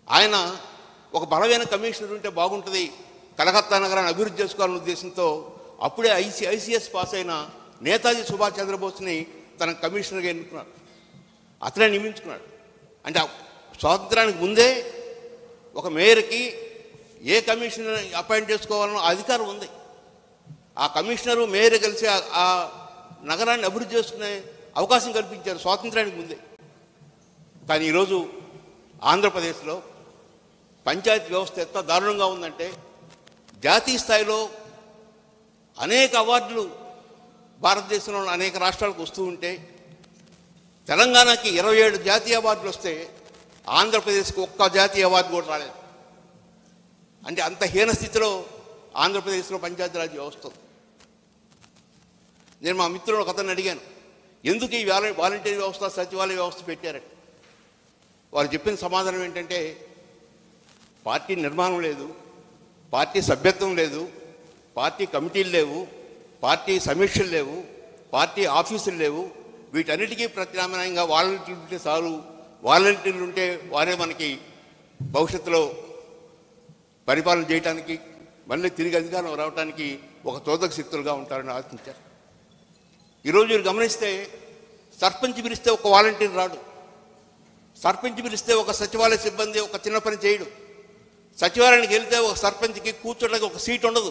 ఆయన ఒక బలమైన కమిషనర్ ఉంటే బాగుంటుంది కలకత్తా నగరాన్ని అభివృద్ధి చేసుకోవాలనే ఉద్దేశంతో అప్పుడే ఐసి ఐసీఎస్ పాస్ అయిన నేతాజీ సుభాష్ చంద్రబోస్ని తన కమిషనర్గా ఎన్నుకున్నాడు అతనే నియమించుకున్నాడు అంటే ఆ స్వాతంత్రానికి ముందే ఒక మేయర్కి ఏ కమిషనర్ అపాయింట్ చేసుకోవాలనో అధికారం ఉంది ఆ కమిషనరు మేయర్ కలిసి ఆ- ఆ నగరాన్ని అభివృద్ధి చేసుకునే అవకాశం కల్పించారు స్వాతంత్రానికి ముందే కానీ ఈరోజు ఆంధ్రప్రదేశ్లో పంచాయతీ వ్యవస్థ ఎంత దారుణంగా ఉందంటే జాతీయ స్థాయిలో అనేక అవార్డులు భారతదేశంలో అనేక రాష్ట్రాలకు వస్తూ ఉంటే తెలంగాణకి ఇరవై ఏడు జాతీయ అవార్డులు వస్తే ఆంధ్రప్రదేశ్కి ఒక్క జాతీయ అవార్డు కూడా రాలేదు అంటే అంత హీన స్థితిలో ఆంధ్రప్రదేశ్లో పంచాయతీరాజ్ వ్యవస్థ ఉంది. నేను మా మిత్రుడు ఒక అతను అడిగాను ఎందుకు ఈ వాల వాలంటీర్ వ్యవస్థ సచివాలయ వ్యవస్థ పెట్టారని వారు చెప్పిన సమాధానం ఏంటంటే పార్టీ నిర్మాణం లేదు పార్టీ సభ్యత్వం లేదు పార్టీ కమిటీలు లేవు పార్టీ సమీక్షలు లేవు పార్టీ ఆఫీసులు లేవు వీటన్నిటికీ ప్రత్యామ్నాయంగా వాలంటీర్లు ఉంటే చాలు వాలంటీర్లు ఉంటే వారే మనకి భవిష్యత్తులో పరిపాలన చేయడానికి మళ్ళీ తిరిగి అధికారం రావడానికి ఒక తోదక శక్తులుగా ఉంటారని ఆశించారు ఈరోజు మీరు గమనిస్తే సర్పంచ్ పిలిస్తే ఒక వాలంటీర్ రాడు సర్పంచ్ పిలిస్తే ఒక సచివాలయ సిబ్బంది ఒక చిన్న పని చేయడు సచివాలయానికి వెళ్తే ఒక సర్పంచ్కి కూర్చోడానికి ఒక సీట్ ఉండదు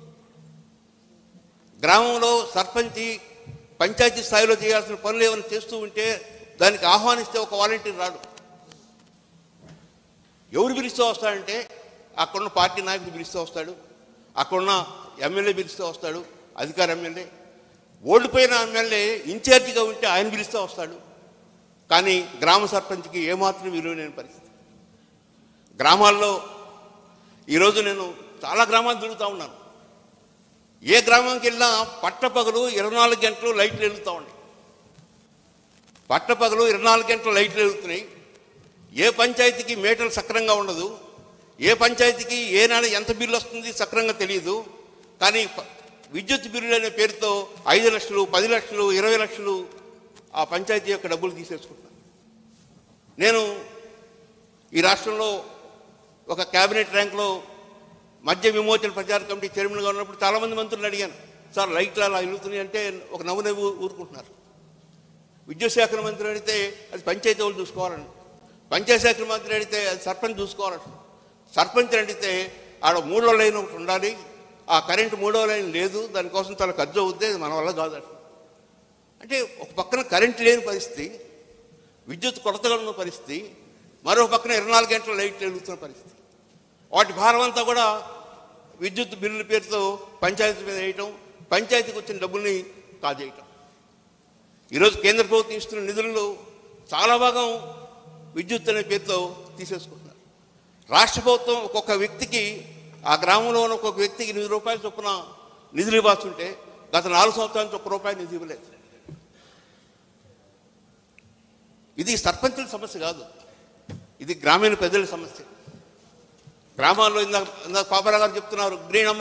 గ్రామంలో సర్పంచి పంచాయతీ స్థాయిలో చేయాల్సిన పనులు ఏమైనా చేస్తూ ఉంటే దానికి ఆహ్వానిస్తే ఒక వాలంటీర్ రాడు ఎవరు పిలుస్తూ వస్తాడంటే అక్కడున్న పార్టీ నాయకుడు పిలుస్తూ వస్తాడు అక్కడున్న ఎమ్మెల్యే పిలుస్తూ వస్తాడు అధికార ఎమ్మెల్యే ఓడిపోయిన ఎమ్మెల్యే ఇన్ఛార్జిగా ఉంటే ఆయన పిలుస్తూ వస్తాడు కానీ గ్రామ సర్పంచ్కి ఏమాత్రం విలువ లేని పరిస్థితి గ్రామాల్లో ఈరోజు నేను చాలా గ్రామాలు తిరుగుతూ ఉన్నాను ఏ గ్రామంకి వెళ్ళినా పట్టపగలు ఇరవై నాలుగు గంటలు లైట్లు వెలుగుతూ ఉన్నాయి పట్టపగలు ఇరవై నాలుగు గంటలు లైట్లు వెలుగుతున్నాయి ఏ పంచాయతీకి మీటర్లు సక్రంగా ఉండదు ఏ పంచాయతీకి ఏ నెల ఎంత బిల్లు వస్తుంది సక్రంగా తెలియదు కానీ ప- విద్యుత్ బిల్లులు అనే పేరుతో ఐదు లక్షలు పది లక్షలు ఇరవై లక్షలు ఆ పంచాయతీ యొక్క డబ్బులు తీసేసుకుంటున్నారు నేను ఈ రాష్ట్రంలో ఒక క్యాబినెట్ ర్యాంక్లో మద్య విమోచన ప్రచార కమిటీ చైర్మన్గా ఉన్నప్పుడు చాలామంది మంత్రులు అడిగాను సార్ లైట్లు అలా వెలుగుతున్నాయి అంటే ఒక నవ్వు నవ్వు ఊరుకుంటున్నారు విద్యుత్ శాఖ మంత్రి అడిగితే అది పంచాయతీ వాళ్ళు చూసుకోవాలని పంచాయతీ శాఖ మంత్రి అడిగితే అది సర్పంచ్ చూసుకోవాలని సర్పంచ్ అడిగితే ఆడ మూడో లైన్ ఒకటి ఉండాలి ఆ కరెంటు మూడో లైన్ లేదు దానికోసం తన ఖర్చు అవుద్ది అది మన వల్ల కాదు అసలు. అంటే ఒక పక్కన కరెంట్ లేని పరిస్థితి విద్యుత్ కొరతగా ఉన్న పరిస్థితి మరో పక్కన ఇరవై నాలుగు గంటల లైట్లు వెలుగుతున్న పరిస్థితి వాటి భారం అంతా కూడా విద్యుత్ బిల్లుల పేరుతో పంచాయతీ మీద వేయటం పంచాయతీకి వచ్చిన డబ్బుల్ని కాజేయటం ఈరోజు కేంద్ర ప్రభుత్వం ఇస్తున్న నిధులలో చాలా భాగం విద్యుత్ అనే పేరుతో తీసేసుకుంటున్నారు రాష్ట్ర ప్రభుత్వం ఒక్కొక్క వ్యక్తికి ఆ గ్రామంలో ఉన్న ఒక్కొక్క వ్యక్తికి ఎనిమిది రూపాయల చొప్పున నిధులు ఇవ్వాల్సింటే గత నాలుగు సంవత్సరాల నుంచి ఒక్క రూపాయి నిధి ఇవ్వలేదు ఇది సర్పంచుల సమస్య కాదు ఇది గ్రామీణ ప్రజల సమస్య గ్రామాల్లో ఇందాక ఇందాక పాపరావు గారు చెప్తున్నారు గ్రీన్